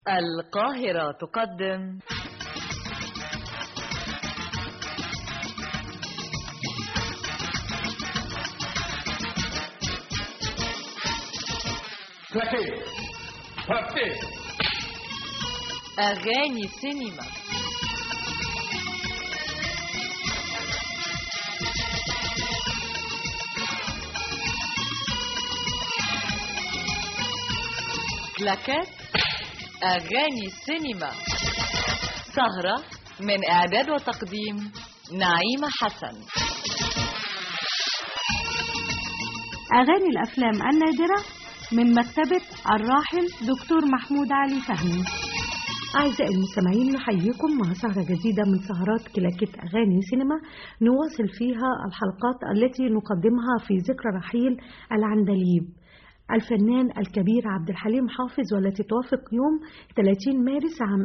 القاهرة تقدم Plaqué Plaqué أغاني سينما كلاكات أغاني سينما سهرة من إعداد وتقديم نعيمة حسن أغاني الأفلام النادرة من مكتبة الراحل دكتور محمود علي فهمي أعزائي المستمعين نحييكم مع سهرة جديدة من سهرات كلاكيت أغاني سينما نواصل فيها الحلقات التي نقدمها في ذكرى رحيل العندليب الفنان الكبير عبد الحليم حافظ والتي توافق يوم 30 مارس عام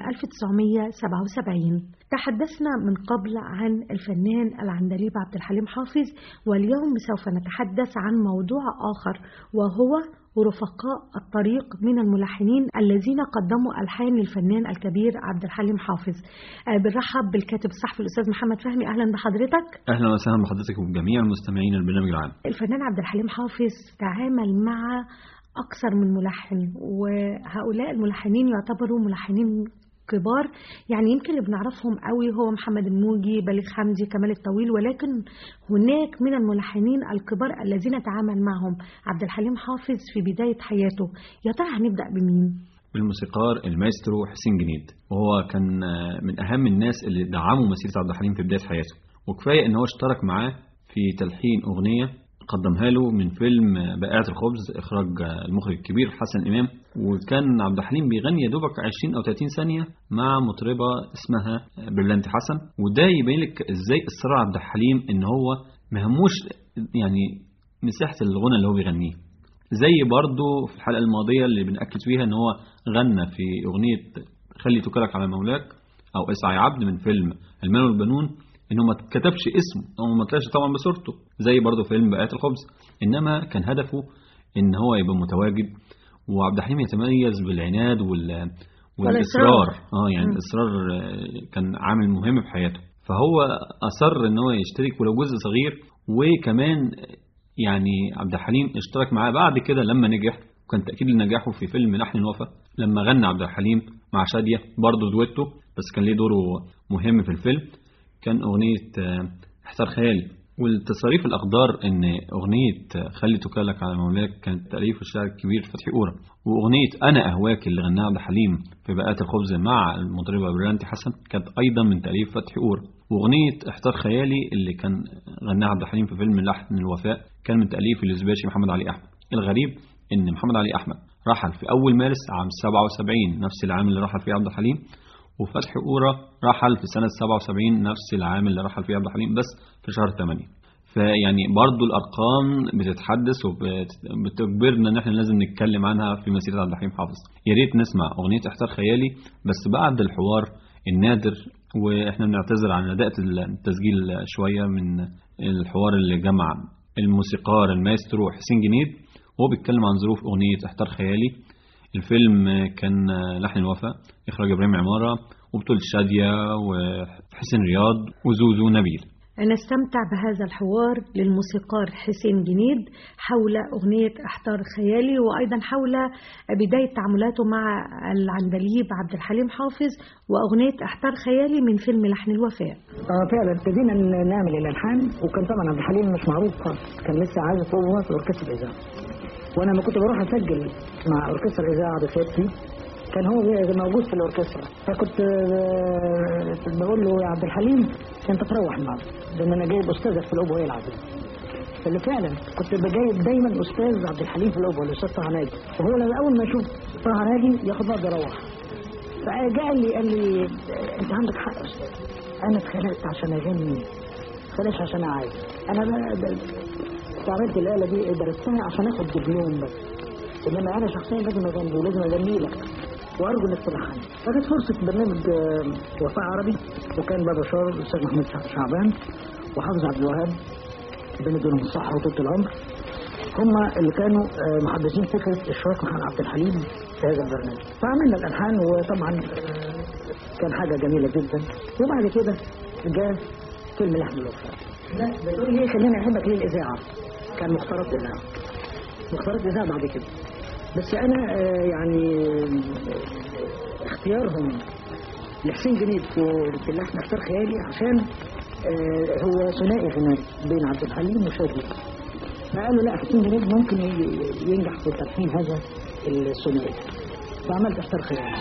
1977 تحدثنا من قبل عن الفنان العندليب عبد الحليم حافظ واليوم سوف نتحدث عن موضوع آخر وهو ورفقاء الطريق من الملحنين الذين قدموا ألحان للفنان الكبير عبد الحليم حافظ آه، بنرحب بالكاتب الصحفي الأستاذ محمد فهمي أهلا بحضرتك اهلا وسهلا بحضرتك وبجميع المستمعين البرنامج العام الفنان عبد الحليم حافظ تعامل مع أكثر من ملحن وهؤلاء الملحنين يعتبروا ملحنين كبار يعني يمكن اللي بنعرفهم قوي هو محمد الموجي بليغ حمدي كمال الطويل ولكن هناك من الملحنين الكبار الذين تعامل معهم عبد الحليم حافظ في بداية حياته يا ترى هنبدأ بمين؟ بالموسيقار المايسترو حسين جنيد وهو كان آه، من اهم الناس اللي دعموا مسيره عبد الحليم في بدايه حياته وكفايه ان هو اشترك معاه في تلحين اغنيه قدمها له من فيلم آه، بائعة الخبز اخراج آه، المخرج الكبير حسن امام وكان عبد الحليم بيغني يا دوبك 20 او 30 ثانيه مع مطربه اسمها آه، برلانتي حسن وده يبين لك ازاي اصرار عبد الحليم ان هو ما هموش يعني مساحه الغنى اللي هو بيغنيه زي برضو في الحلقة الماضية اللي بنأكد فيها ان هو غنى في اغنية خلي توكلك على مولاك او اسعى يا عبد من فيلم المال والبنون انه ما كتبش اسمه او ما طلعش طبعا بصورته زي برضو فيلم بقات الخبز انما كان هدفه ان هو يبقى متواجد وعبد الحليم يتميز بالعناد وال والاصرار اه يعني مم. الاصرار آه، كان عامل مهم في حياته فهو اصر ان هو يشترك ولو جزء صغير وكمان يعني عبد الحليم اشترك معاه بعد كده لما نجح وكان تأكيد لنجاحه في فيلم لحن الوفا لما غنى عبد الحليم مع شادية برضه دويتو بس كان ليه دوره مهم في الفيلم كان أغنية آه، احتار خيالي والتصاريف الأقدار إن أغنية آه، خلي توكلك على مولاك كانت تأليف الشاعر الكبير فتحي أورا وأغنية أنا أهواك اللي غناها عبد الحليم في بقات الخبز مع المطربة بريانتي حسن كانت أيضا من تأليف فتحي أورا وأغنية احتار خيالي اللي كان غناها عبد الحليم في فيلم لحن الوفاء كان من تأليف الإزباشي محمد علي أحمد الغريب إن محمد علي أحمد رحل في أول مارس عام 77 نفس العام اللي رحل فيه عبد الحليم وفتحي أورا رحل في سنة 77 نفس العام اللي رحل فيه عبد الحليم بس في شهر 8 فيعني برضو الأرقام بتتحدث وبتجبرنا إن احنا لازم نتكلم عنها في مسيرة عبد الحليم حافظ يا ريت نسمع أغنية احتار خيالي بس بعد الحوار النادر واحنا بنعتذر عن نداءة التسجيل شوية من الحوار اللي جمع الموسيقار المايسترو حسين جنيد وهو بيتكلم عن ظروف أغنية احتار خيالي الفيلم كان لحن الوفاء إخراج إبراهيم عمارة وبطولة شادية وحسين رياض وزوزو نبيل نستمتع بهذا الحوار للموسيقار حسين جنيد حول أغنية احتار خيالي وأيضا حول بداية تعاملاته مع العندليب عبد الحليم حافظ وأغنية احتار خيالي من فيلم لحن الوفاء اه فعلا ابتدينا ن- نعمل الالحان وكان طبعا عبد الحليم مش معروف خالص كان لسه عازف هو في اوركسترا الاذاعه وانا لما كنت بروح اسجل مع اوركسترا الاذاعه بخيبتي كان هو موجود في الاوركسترا فكنت آه، بقول له يا عبد الحليم انت تروح النهارده لان انا جايب استاذك في الاوبو يلعب اللي فعلا كنت بجايب دايما استاذ عبد الحليم في الاوبو الاستاذ طه ناجي وهو لما اول ما يشوف طه ناجي ياخد بعض يروح فجاء لي قال لي انت عندك حق يا استاذ انا اتخلقت عشان اغني ما اتخلقتش عشان اعايز انا بقى بقى- استعملت الاله دي درستها عشان اخد دبلوم بس انما انا شخصيا لازم اغني ولازم اغني لك وارجو انك تلحن فجت فرصه برنامج آه، وفاء عربي وكان بابا شار الاستاذ محمود شع- شعبان وحافظ عبد الوهاب ربنا يديلهم الصحه وطول العمر هم اللي كانوا آه، محدثين فكره اشراك محمد عبد الحليم في هذا البرنامج فعملنا الالحان وطبعا آه، كان حاجه جميله جدا وبعد كده جاء فيلم لحم الوفاء لا بتقول لي خلينا احبك ليه الاذاعه كان مختارات اذاعه مختارات اذاعه بعد كده بس انا آه، يعني آه، اختيارهم لحسين جنيد في في اللحن اختار خيالي عشان آه، هو ثنائي غنائي بين عبد الحليم وشادي فقالوا لا حسين جنيد ممكن ي- ينجح في تلحين هذا الثنائي فعملت اختار خيالي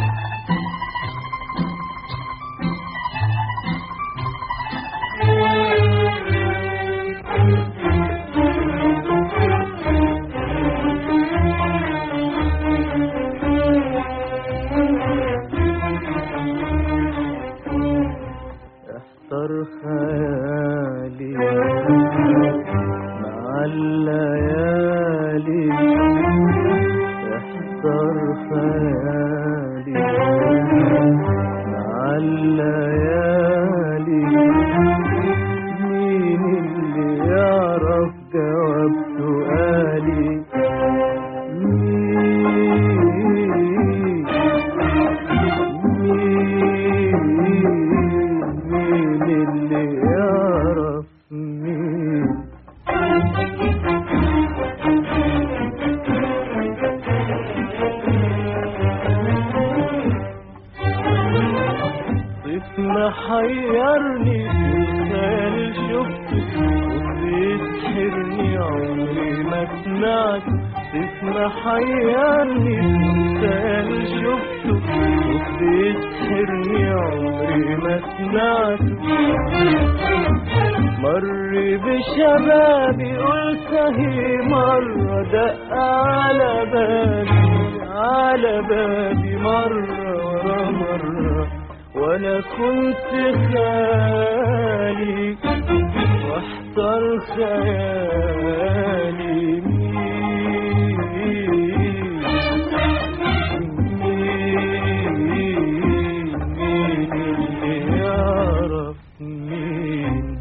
احضر خيالي مع الليالي احضر خيالي مع الليالي مين اللي يعرف جواب سؤالي مين مين اللي يعرف مين طيف محيرني الخيال شفته وبيسحرني عمري ما سمعت طيف محيرني الخيال شفته وبيسحرني عمري ما سمعت مر بشبابي قلت هي مرة دق على بابي على بابي مرة ورا مرة وانا كنت خالي واحتر خيالي مين مين مين اللي يعرف مين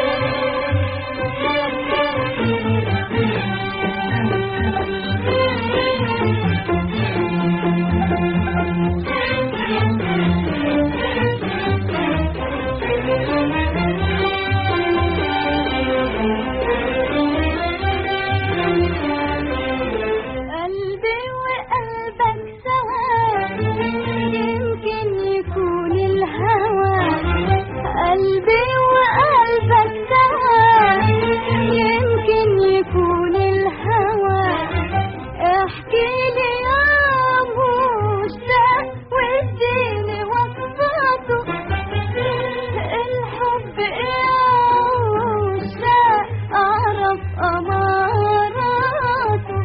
قلبي وقلبك سوا يمكن يكون الهوى قلبي وقلبك سوا يمكن يكون الهوى احكي لي يا مشتاق واديني وصفاته الحب يا مشتاق اعرف اماراته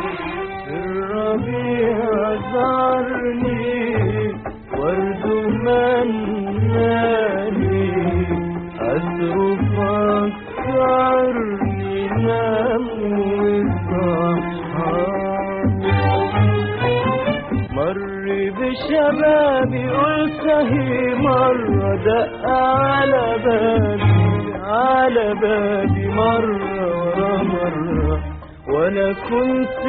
الربيع زارني ورد مناني عطره فكرني نام وصحاني مر بشبابي قلت هي مرة دق على بابي على بابي مرة ورا مرة وانا كنت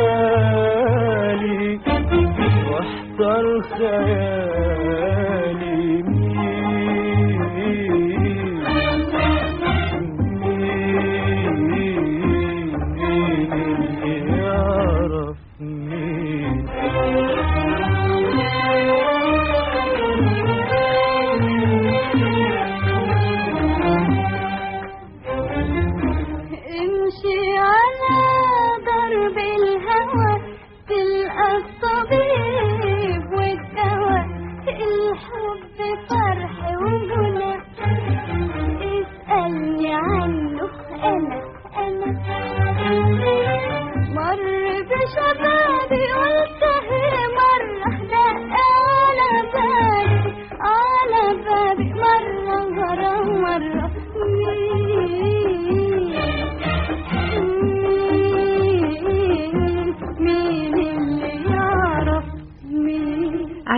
خالي واحتر خيالي مين مين مين اللي يعرف مين امشي على درب الهوى تلقى الطبيب والدواء الحب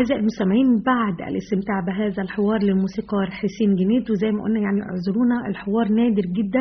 أعزائي المستمعين بعد الاستمتاع بهذا الحوار للموسيقار حسين جنيد وزي ما قلنا يعني اعذرونا الحوار نادر جدا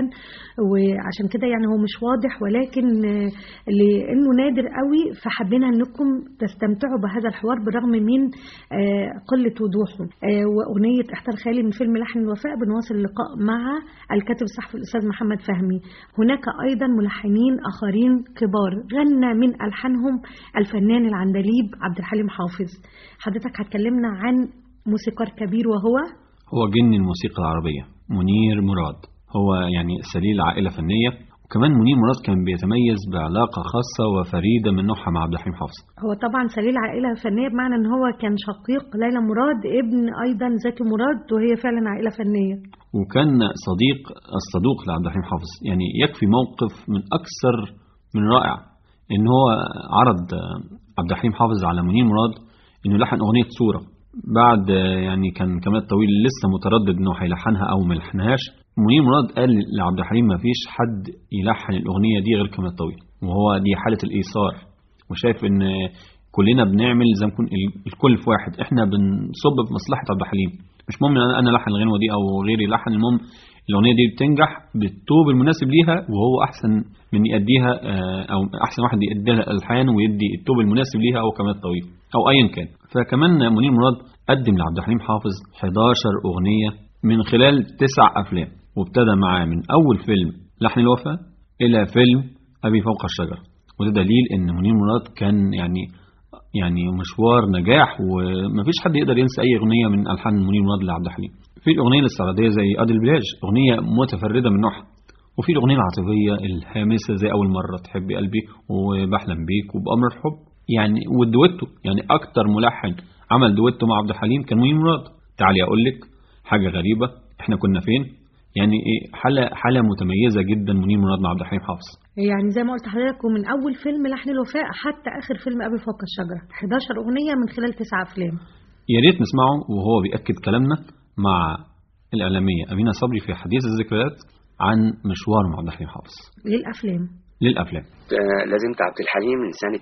وعشان كده يعني هو مش واضح ولكن آه، لأنه نادر قوي فحبينا أنكم تستمتعوا بهذا الحوار بالرغم من آه، قلة وضوحه آه، وأغنية احتر خالي من فيلم لحن الوفاء بنواصل اللقاء مع الكاتب الصحفي الأستاذ محمد فهمي هناك أيضا ملحنين آخرين كبار غنى من ألحانهم الفنان العندليب عبد الحليم حافظ حضرتك هتكلمنا عن موسيقار كبير وهو هو جن الموسيقى العربية منير مراد هو يعني سليل عائلة فنية وكمان منير مراد كان بيتميز بعلاقة خاصة وفريدة من نوعها مع عبد الحليم حافظ هو طبعا سليل عائلة فنية بمعنى ان هو كان شقيق ليلى مراد ابن ايضا زكي مراد وهي فعلا عائلة فنية وكان صديق الصدوق لعبد الحليم حافظ يعني يكفي موقف من أكثر من رائع إن هو عرض عبد الحليم حافظ على منير مراد إنه لحن أغنية صورة بعد يعني كان كمال الطويل لسه متردد إنه هيلحنها أو ما يلحنهاش منير مراد قال لعبد الحليم ما فيش حد يلحن الأغنية دي غير كمال الطويل وهو دي حالة الإيثار وشايف إن كلنا بنعمل زي ما نكون الكل في واحد احنا بنصب في مصلحة عبد الحليم مش مهم ان انا الحن الغنوه دي او غيري يلحن المهم الاغنيه دي بتنجح بالتوب المناسب ليها وهو احسن من يأديها آه، او احسن واحد يأديها الالحان ويدي التوب المناسب ليها او كمان الطويل او ايا كان فكمان منير مراد قدم لعبد الحليم حافظ 11 اغنيه من خلال تسع افلام وابتدى معاه من اول فيلم لحن الوفاء الى فيلم ابي فوق الشجره وده دليل ان منير مراد كان يعني يعني مشوار نجاح ومفيش حد يقدر ينسى اي اغنيه من الحان منير مراد لعبد الحليم في الاغنيه الاستعراضيه زي قاضي البلاج اغنيه متفرده من نوعها وفي الاغنيه العاطفيه الهامسه زي اول مره تحبي قلبي وبحلم بيك وبامر الحب يعني والدويتو يعني اكتر ملحن عمل دويتو مع عبد الحليم كان منير مراد تعالي اقول لك حاجه غريبه احنا كنا فين يعني ايه حاله حاله متميزه جدا منير مراد مع عبد الحليم حافظ يعني زي ما قلت لحضرتك ومن اول فيلم لحن الوفاء حتى اخر فيلم ابي فوق الشجره 11 اغنيه من خلال تسع افلام يا ريت نسمعه وهو بيأكد كلامنا مع الإعلامية أمينة صبري في حديث الذكريات عن مشوار مع عبد الحليم حافظ للافلام للأفلام آه، لازمت عبد الحليم من سنة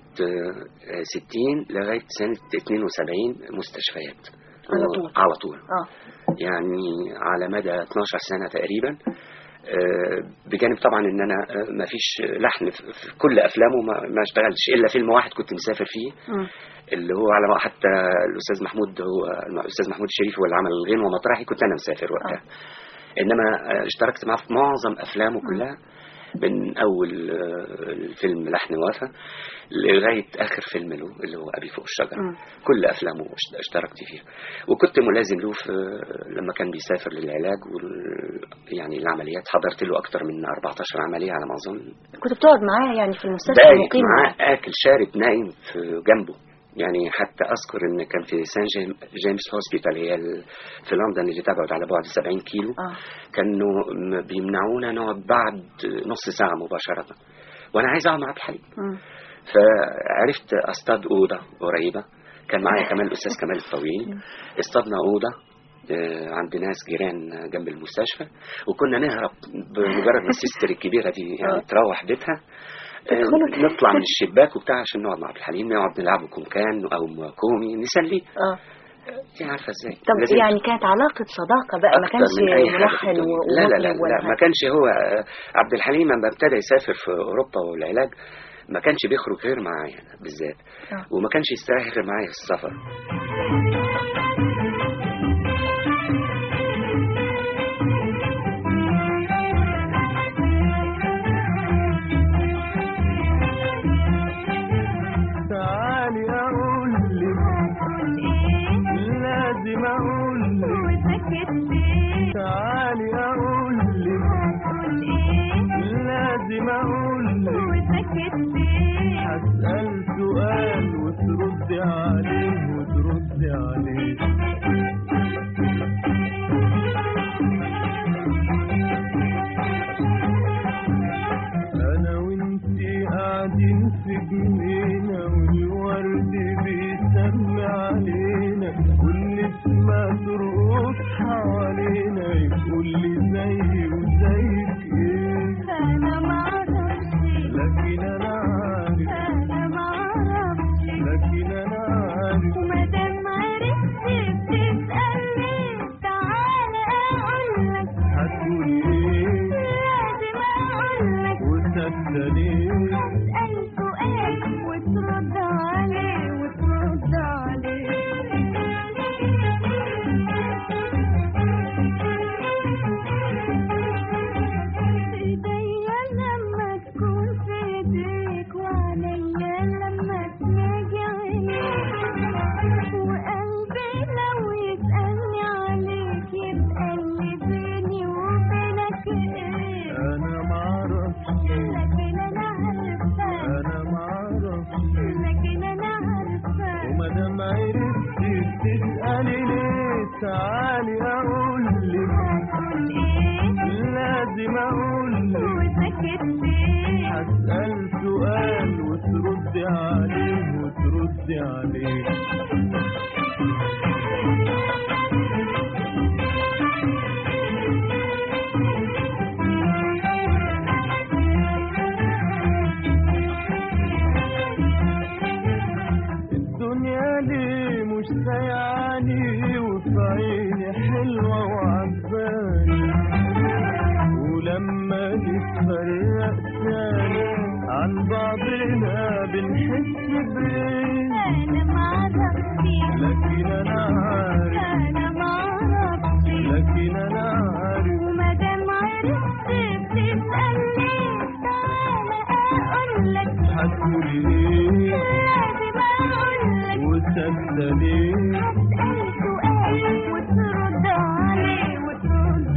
آه، 60 لغاية سنة 72 مستشفيات على طول. على طول اه يعني على مدى 12 سنة تقريبا آه، بجانب طبعا ان انا آه، ما فيش لحن في في كل افلامه ما ما اشتغلتش الا فيلم واحد كنت مسافر فيه مم. اللي هو على ما حتى الاستاذ محمود هو الاستاذ محمود الشريف هو اللي عمل الغنوه مطرحي كنت انا مسافر وقتها انما آه، اشتركت معاه في معظم افلامه كلها من اول آه، الفيلم لحن وفا لغايه اخر فيلم له اللي هو ابي فوق الشجره مم. كل افلامه اشت- اشتركت فيها وكنت ملازم له في لما كان بيسافر للعلاج وال يعني العمليات حضرت له اكتر من 14 عمليه على ما اظن كنت بتقعد معاه يعني في المستشفى بايت مقيم معاه معاه اكل شارب نايم في جنبه يعني حتى اذكر ان كان في سان جيم- جيمس هوسبيتال هي ال- في لندن اللي تبعد على بعد 70 كيلو اه كانوا م- بيمنعونا نقعد بعد نص ساعه مباشره وانا عايز اقعد مع عبد الحليم مم. فعرفت اصطاد اوضه قريبه كان معايا كمان الاستاذ كمال الطويل اصطادنا اوضه آه، عند ناس جيران جنب المستشفى وكنا نهرب بمجرد ما السيستر الكبيره دي يعني آه. تروح بيتها آه، تدخلوا نطلع من الشباك وبتاع عشان نقعد مع عبد الحليم نقعد نلعب كومكان او كومي نسليه اه انت عارفه ازاي طب لازم يعني كانت علاقة صداقة بقى ما أكتر كانش من أي حاجة في ملحن الدنيا. و- لا لا لا, ومطرب ولا لا ما حاجة. كانش هو آه، عبد الحليم لما ابتدى يسافر في أوروبا والعلاج ما كانش بيخرج غير معايا أنا بالذات آه. وما كانش يستريح غير معايا في السفر تعالي اقول لك لازم اقول لك تعالي اقول لك لازم اقول لك هسأل سؤال وتردي عليه وتردي عليه انا وانتي قاعدين في جنينة والورد بيسمي علينا والنسمة ترقص حوالينا يقول لي زي وزيك ايه انا معرفش لكن انا عارف انا معرفش لكن انا عارف ومادام عرفت تعالي اقول لك لازم اقول لك وسكت ليه هسأل سؤال وتردي عليه وتردي عليه الدنيا ليه مش سايعاني وفي عيني حلوة وعجباني ولما نتفرق تاني عن بعضنا بنحس بيه انا معرفتش لكن انا عارف انا معرفتش لكن انا عارف ومادام عرفت بتسألني تعالى اقولك هتقولي ايه لازم اقولك وصدقني اسأل سؤال وترد عليه وترد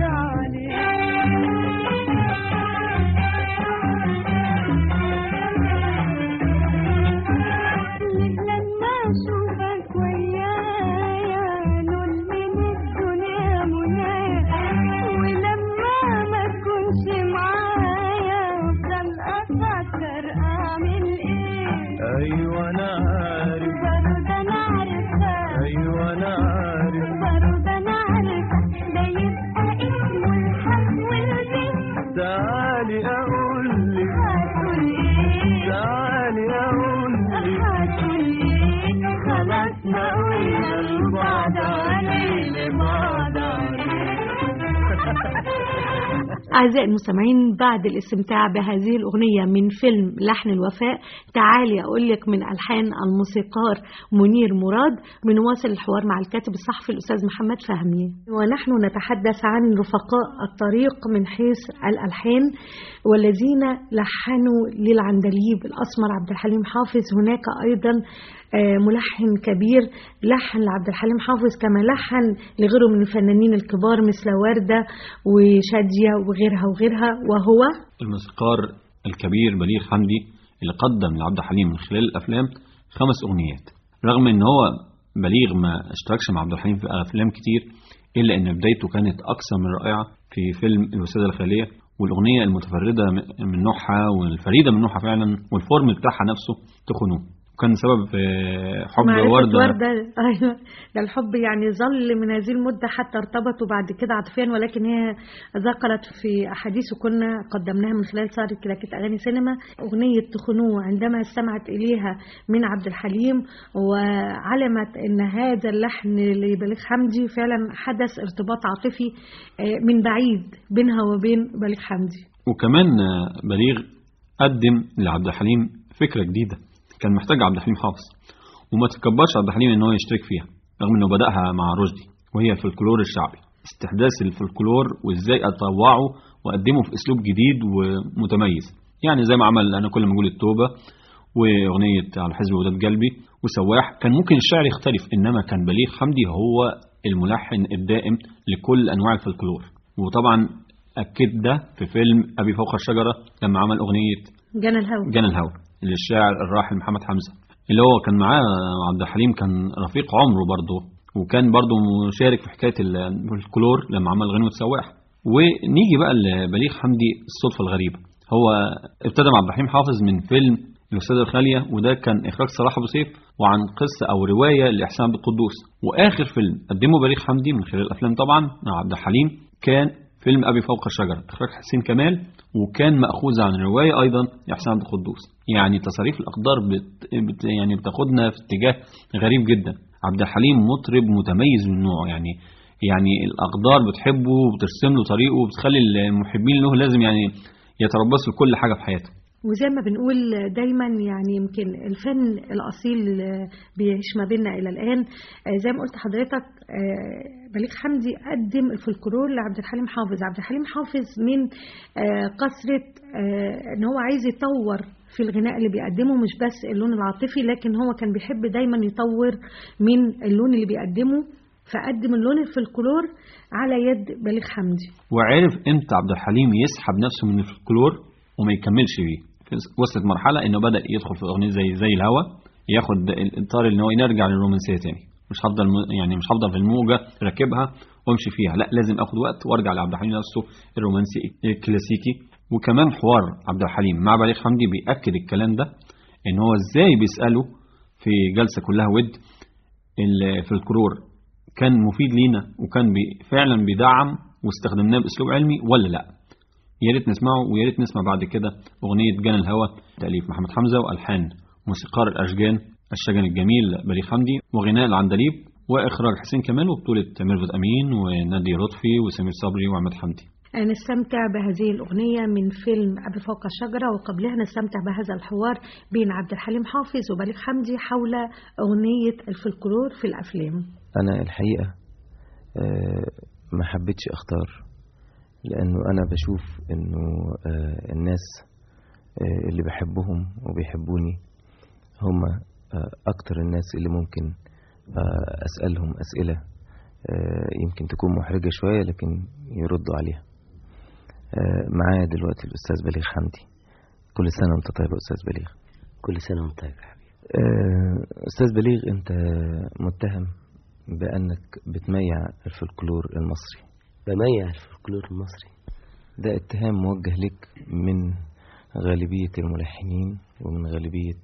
عليه لما اشوفك ويايا نول من الدنيا منايا ولما ما تكونش معايا افضل افكر اعمل ايه ايوه انا عارف برضه انا عارفه ايوه انا عارف برضه انا عارفه ده يبقى اسمه الحق والبيت تعالي اقول لك هتقول ايه تعالي اقول لك هتقول ايه خلاص ما قلنا لبعض عليه لبعض عليه أعزائي المستمعين بعد الاستمتاع بهذه الأغنية من فيلم لحن الوفاء تعالي أقول لك من ألحان الموسيقار منير مراد بنواصل الحوار مع الكاتب الصحفي الأستاذ محمد فهمي ونحن نتحدث عن رفقاء الطريق من حيث الألحان والذين لحنوا للعندليب الأسمر عبد الحليم حافظ هناك أيضا آه، ملحن كبير لحن لعبد الحليم حافظ كما لحن لغيره من الفنانين الكبار مثل وردة وشادية وغيرها وغيرها وهو الموسيقار الكبير بليغ حمدي اللي قدم لعبد الحليم من خلال الافلام خمس اغنيات رغم ان هو بليغ ما اشتركش مع عبد الحليم في افلام كتير الا ان بدايته كانت اكثر من رائعه في فيلم الوساده الخاليه والاغنيه المتفرده من نوعها والفريده من نوعها فعلا والفورم بتاعها نفسه تخنوه وكان سبب في حب معرفة ورده وردة أيوة ده الحب يعني ظل من هذه المدة حتى ارتبطوا بعد كده عاطفيا ولكن هي ذكرت في أحاديث كنا قدمناها من خلال سهرة كلاكيت أغاني سينما أغنية تخنوه عندما استمعت إليها من عبد الحليم وعلمت أن هذا اللحن لبليغ حمدي فعلا حدث ارتباط عاطفي آه، من بعيد بينها وبين بليغ حمدي وكمان آه، بليغ قدم لعبد الحليم فكره جديده كان محتاج عبد الحليم حافظ وما تكبرش عبد الحليم ان هو يشترك فيها رغم انه بداها مع رشدي وهي الفلكلور الشعبي استحداث الفلكلور وازاي اطوعه واقدمه في اسلوب جديد ومتميز يعني زي ما عمل انا كل ما اقول التوبه واغنيه على حزب وداد قلبي وسواح كان ممكن الشعر يختلف انما كان بليغ حمدي هو الملحن الدائم لكل انواع الفلكلور وطبعا اكد ده في فيلم ابي فوق الشجره لما عمل اغنيه جنى الهوى جنى الهوى للشاعر الراحل محمد حمزه اللي هو كان معاه عبد الحليم كان رفيق عمره برضه وكان برضه مشارك في حكايه الفلكلور لما عمل غنوه سواح ونيجي بقى لبليغ حمدي الصدفه الغريبه هو ابتدى مع عبد الحليم حافظ من فيلم الاستاذه الخاليه وده كان اخراج صلاح ابو سيف وعن قصه او روايه لاحسان عبد القدوس واخر فيلم قدمه بليغ حمدي من خلال الافلام طبعا مع عبد الحليم كان فيلم ابي فوق الشجره اخراج حسين كمال وكان ماخوذ عن روايه ايضا لاحسان عبد القدوس يعني تصاريف الاقدار بت... بت... يعني بتاخدنا في اتجاه غريب جدا عبد الحليم مطرب متميز من نوعه يعني يعني الاقدار بتحبه وبترسم له طريقه وبتخلي المحبين له لازم يعني يتربصوا لكل حاجه في حياته وزي ما بنقول دايما يعني يمكن الفن الأصيل بيعيش ما بيننا إلى الآن آه، زي ما قلت حضرتك آه، بليغ حمدي قدم الفلكلور لعبد الحليم حافظ عبد الحليم حافظ من آه، كثرة آه، ان هو عايز يطور في الغناء اللي بيقدمه مش بس اللون العاطفي لكن هو كان بيحب دايما يطور من اللون اللي بيقدمه فقدم اللون الفلكلور على يد بليغ حمدي وعرف امتى عبد الحليم يسحب نفسه من الفلكلور وما يكملش بيه وصلت مرحله انه بدا يدخل في اغنيه زي زي الهوى ياخد الاطار ان هو يرجع للرومانسيه تاني مش هفضل م- يعني مش هفضل في الموجه راكبها وامشي فيها لا لازم اخد وقت وارجع لعبد الحليم نفسه الرومانسي الكلاسيكي وكمان حوار عبد الحليم مع بليغ حمدي بيأكد الكلام ده ان هو ازاي بيسأله في جلسة كلها ود الفلكلور كان مفيد لينا وكان بي فعلا بيدعم واستخدمناه باسلوب علمي ولا لا يا ريت نسمعه ويا ريت نسمع بعد كده اغنيه جنى الهوى تاليف محمد حمزه والحان موسيقار الاشجان الشجن الجميل بليغ حمدي وغناء العندليب واخراج حسين كمال وبطوله ميرفت امين ونادي لطفي وسمير صبري وعماد حمدي نستمتع بهذه الأغنية من فيلم أبي فوق الشجرة وقبلها نستمتع بهذا الحوار بين عبد الحليم حافظ وبليغ حمدي حول أغنية الفلكلور في الأفلام أنا الحقيقة آه، ما حبيتش أختار لأنه أنا بشوف إنه آه، الناس آه، اللي بحبهم وبيحبوني هم آه، أكتر الناس اللي ممكن آه، أسألهم أسئلة آه، يمكن تكون محرجة شوية لكن يردوا عليها آه، معايا دلوقتي الأستاذ بليغ حمدي كل سنة وأنت طيب يا أستاذ بليغ كل سنة وانت طيب يا حبيبي آه، أستاذ بليغ أنت متهم بأنك بتميع الفلكلور المصري بميع الفلكلور المصري ده اتهام موجه لك من غالبية الملحنين ومن غالبية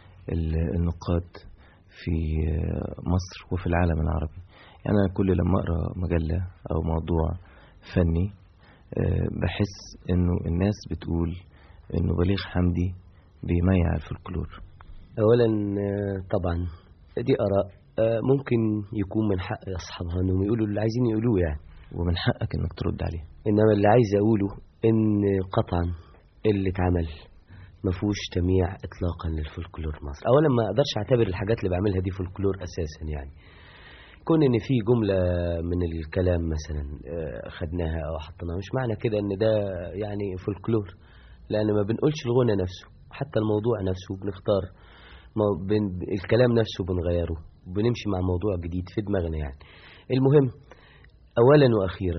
ال- النقاد في آه، مصر وفي العالم العربي يعني أنا كل لما أقرأ مجلة أو موضوع فني آه، بحس إنه الناس بتقول إنه بليغ حمدي بيميع الفلكلور أولا آه، طبعا دي آراء آه، ممكن يكون من حق أصحابها إنهم يقولوا اللي عايزين يقولوه يعني ومن حقك إنك ترد عليه إنما اللي عايز أقوله إن قطعا اللي اتعمل ما فيهوش تمييع إطلاقا للفولكلور المصري أولا ما أقدرش أعتبر الحاجات اللي بعملها دي فولكلور أساسا يعني كون إن في جملة من الكلام مثلا آه، خدناها أو حطيناها مش معنى كده إن ده يعني فولكلور لأن ما بنقولش الغنى نفسه حتى الموضوع نفسه بنختار ما بن الكلام نفسه بنغيره بنمشي مع موضوع جديد في دماغنا يعني المهم أولا وأخيرا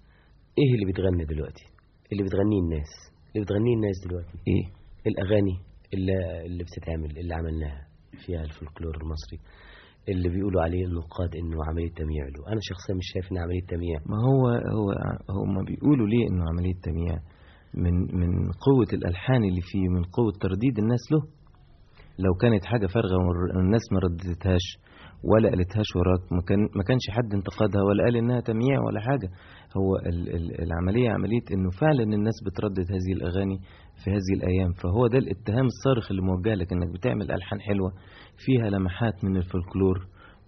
إيه اللي بتغني دلوقتي اللي بتغنيه الناس اللي بتغنيه الناس دلوقتي إيه الأغاني اللي, اللي بتتعمل اللي عملناها فيها الفولكلور المصري اللي بيقولوا عليه النقاد انه عمليه تمييع له انا شخصيا مش شايف انها عمليه تمييع ما هو هو هم بيقولوا ليه انه عمليه تمييع من من قوه الالحان اللي فيه من قوه ترديد الناس له لو كانت حاجه فارغه والناس ما ردتهاش ولا قالتهاش وراك ما كان ما كانش حد انتقدها ولا قال انها تمييع ولا حاجه هو ال ال العمليه عمليه انه فعلا الناس بتردد هذه الاغاني في هذه الايام فهو ده الاتهام الصارخ اللي موجه لك انك بتعمل الحان حلوه فيها لمحات من الفولكلور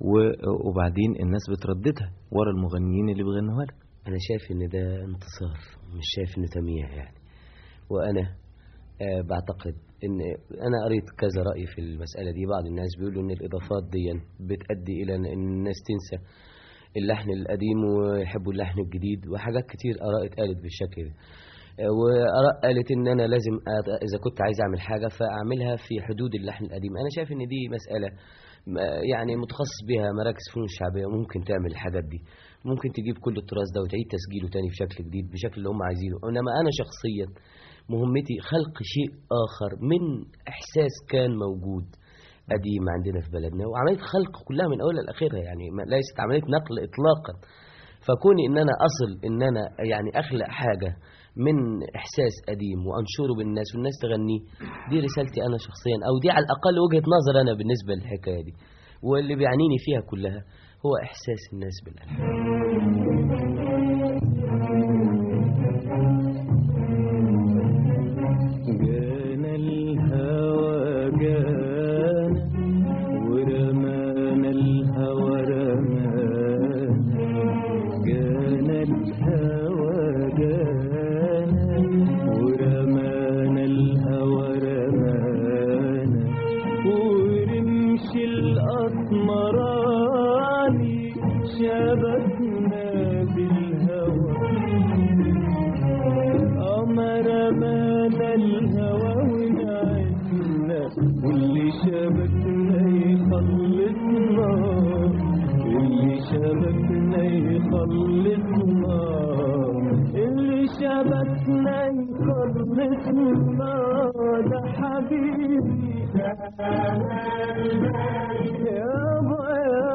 و- وبعدين الناس بترددها ورا المغنيين اللي بيغنوها لك انا شايف ان ده انتصار مش شايف انه تمييع يعني وانا آه بعتقد ان انا قريت كذا راي في المساله دي بعض الناس بيقولوا ان الاضافات دي بتؤدي الى ان الناس تنسى اللحن القديم ويحبوا اللحن الجديد وحاجات كتير اراء اتقالت بالشكل ده آه، واراء قالت ان انا لازم أ- اذا كنت عايز اعمل حاجه فاعملها في حدود اللحن القديم انا شايف ان دي مساله م- يعني متخصص بها مراكز فنون الشعبيه ممكن تعمل الحاجات دي ممكن تجيب كل التراث ده وتعيد تسجيله تاني بشكل جديد بشكل اللي هم عايزينه انما انا شخصيا مهمتي خلق شيء اخر من احساس كان موجود قديم عندنا في بلدنا وعمليه خلق كلها من اولها لاخرها يعني ما- ليست عمليه نقل اطلاقا فكوني ان انا اصل ان انا يعني اخلق حاجه من احساس قديم وانشره بالناس والناس تغنيه دي رسالتي انا شخصيا او دي على الاقل وجهه نظر انا بالنسبه للحكايه دي واللي بيعنيني فيها كلها هو احساس الناس بالالحان جانا الهوى جانا ورمانا الهوى رمانا جانا الهوى جانا ورمانا الهوى رمانا ورمش الأسمراني شبكنا بالهوى قمر مانا الهوى ونعسنا واللي شبكنا يخلصنا اللي شبكنا يخلصنا اللي شبكنا يخلصنا ده حبيبي يابا يا